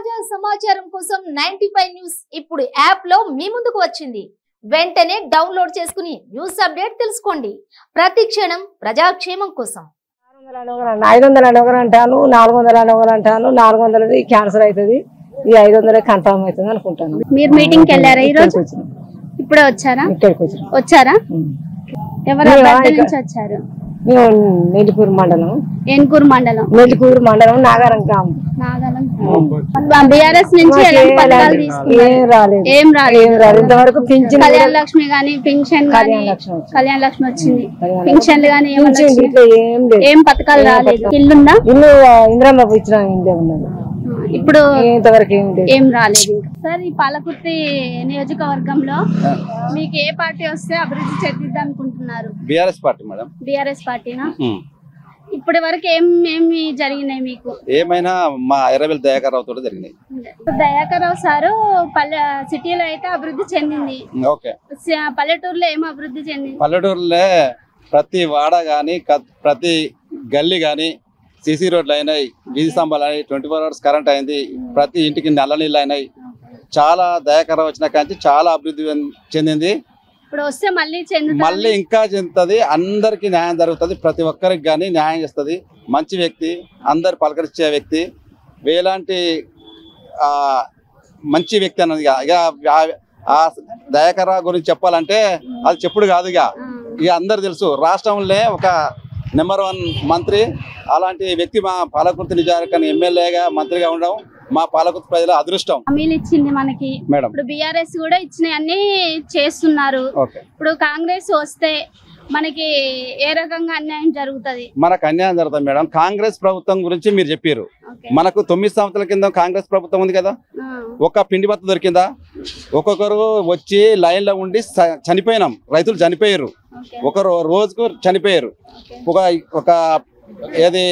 తాజా సమాచారం కోసం నైన్టీ న్యూస్ ఇప్పుడు యాప్ లో మీ ముందుకు వచ్చింది వెంటనే డౌన్లోడ్ చేసుకుని న్యూస్ అప్డేట్ తెలుసుకోండి ప్రతి క్షణం ప్రజాక్షేమం కోసం ఐదు వందలు అని ఒకరు అంటాను నాలుగు వందలు అని ఒకరు అంటాను నాలుగు వందలది క్యాన్సర్ అవుతుంది ఈ ఐదు వందలే కన్ఫర్మ్ అవుతుంది అనుకుంటాను మీరు మీటింగ్ కి వెళ్ళారా ఈ రోజు ఇక్కడికి వచ్చినాం. ఇప్పుడే వచ్చారా ఇక్కడికి వచ్చినాం వచ్చారా ఉం. ఎవరు మేము అబద్ధం ఇక- నుంచి వచ్చారు మేము నెల్లికూరు మండలం ఏన్కూరు మండలం నెల్లికూరు మండలం నాగారం గ్రామం నాగాలం బీఆర్ఎస్ నుంచి మాకు ఎలాంటి ఏ పథకాలు లాంటి- తీసుకున్నారు ఏం రాలేదు ఏం రాలేదు ఏం రాలేదు ఇంతవరకు పింఛన్ కళ్యాణ లక్ష్మి గానీ పింఛన్ గానీ కళ్యాణ లక్ష్మి వచ్చింది. కళ్యాణ లక్ష్మి వచ్చింది కళ్యాణ పింఛన్లు గానీ ఏమన్నా పింఛన్ వచ్చినాయా? ఇట్లా ఏం లేదు ఏం పథకాలు ఏం రాలేదు పథకాలు? ఇల్లుందా ఇల్లు ఇంద్రమ్మ ఇచ్చిన ఇండే ఉన్నది ఇప్పుడు ఇంతవరకు ఏం లేదు ఏం రాలేదు ఇంకా సార్ ఈ పాలకుర్తి నియోజకవర్గంలో మీకు ఏ పార్టీ వస్తే అభివృద్ధి చెందిద్దాం అనుకుంటున్నారు బీఆర్ఎస్ పార్టీ మేడం బీఆర్ఎస్ పార్టీనా ఉమ్. ఇప్పటి వరకు ఏం ఏమి జరిగినాయి మీకు ఏమైనా మా ఎర్రబెల్లి దయాకర్ రావు తోటి జరిగినాయి దయాకర్ రావు సారు పల్లె సిటీలో అయితే అభివృద్ధి చెందింది ఉమ్, ఓకే స- పల్లెటూరులో ఏం అభివృద్ధి చెందింది పల్లెటూరులో ప్రతి వాడ కానీ ప్రతి గల్లీ కానీ సీసీ రోడ్లు అయినాయి వీధి స్తంభాలు అయినాయి ట్వంటీ ఫోర్ అవర్స్ కరెంట్ అయింది ప్రతి ఇంటికి నల్ల నీళ్ళు అయినాయి చాలా దయాకర్ రావు వచ్చిన కానీ చాలా అభివృద్ధి చెందింది ఇప్పుడు వస్తే మళ్ళీ చెందుతుంది మళ్ళీ ఇంకా చెందుతుంది అందరికి న్యాయం జరుగుతుంది ప్రతి ఒక్కరికి కానీ న్యాయం చేస్తుంది మంచి వ్యక్తి అందరు పలకరించే వ్యక్తి వేలాంటి ఆ, మంచి వ్యక్తి అన్నది ఇక ఇక ఆ- ఆ దయాకర్ రావు గురించి చెప్పాలంటే అది చెప్పుడు కాదు ఇక ఇక అందరు తెలుసు రాష్ట్రంలో ఒక నెంబర్ వన్ మంత్రి అలాంటి వ్యక్తి మా పాలకుర్తి నిజానికి ఎమ్మెల్యేగా మంత్రిగా ఉండడం మా పాలకుర్తి ప్రజల అదృష్టం హామీలు ఇచ్చింది మనకి మేడం ఇప్పుడు బీఆర్ఎస్ కూడా ఇచ్చినవన్నీ చేస్తున్నారు ఓకే ఇప్పుడు కాంగ్రెస్ వస్తే మనకి ఏ రకంగా అన్యాయం జరుగుతది మనకు అన్యాయం జరుగుతుంది మేడం కాంగ్రెస్ ప్రభుత్వం గురించి మీరు చెప్పారు ఓకే మనకు తొమ్మిది సంవత్సరాల కింద కాంగ్రెస్ ప్రభుత్వం ఉంది కదా ఆ, ఒక పిండి బత్త దొరికిందా ఒక్కొక్కరు వచ్చి లైన్ లో ఉండి స- చనిపోయినాం రైతులు చనిపోయారు ఓకే ఒక రో- రోజుకు చనిపోయారు ఓకే. ఒక ఒక ఏది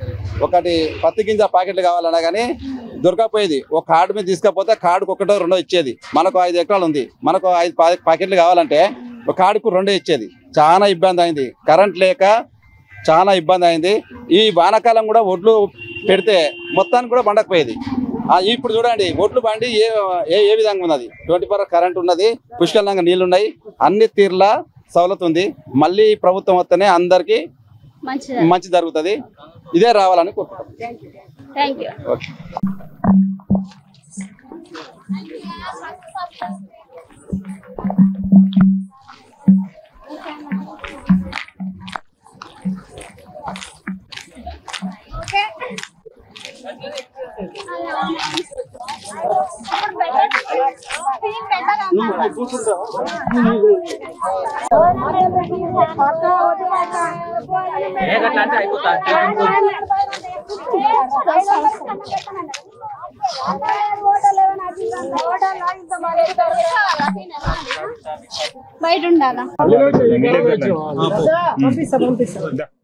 ఒకటి పత్తి గింజ ప్యాకెట్లు కావాలన్నా కానీ దొరకకపోయేది ఒక కార్డు మీద తీసుకపోతే కార్డుకు ఒకటో రెండో ఇచ్చేది మనకు ఐదు ఎకరాలు ఉంది మనకు ఐదు పా- ప్యాకెట్లు కావాలంటే ఒక కార్డుకు రెండో ఇచ్చేది చాలా ఇబ్బంది అయింది కరెంట్ లేక చాలా ఇబ్బంది అయింది ఈ వానాకాలం కూడా ఒడ్లు పెడితే మొత్తానికి కూడా పండకపోయేది ఆ, ఇప్పుడు చూడండి ఒడ్లు బండి ఏ ఏ ఏ విధంగా ఉన్నది ట్వంటీ ఫోర్ కరెంట్ ఉన్నది పుష్కలంగా నీళ్లు ఉన్నాయి అన్ని తీర్ల సవలతు ఉంది మళ్ళీ ఈ ప్రభుత్వం వస్తేనే అందరికీ మంచిది మంచి జరుగుతుంది ఇదే రావాలని కోరుకుంటున్నాం థ్యాంక్ యూ ఓకే బయట ఉండాలా పంపిస్తా పంపిస్తా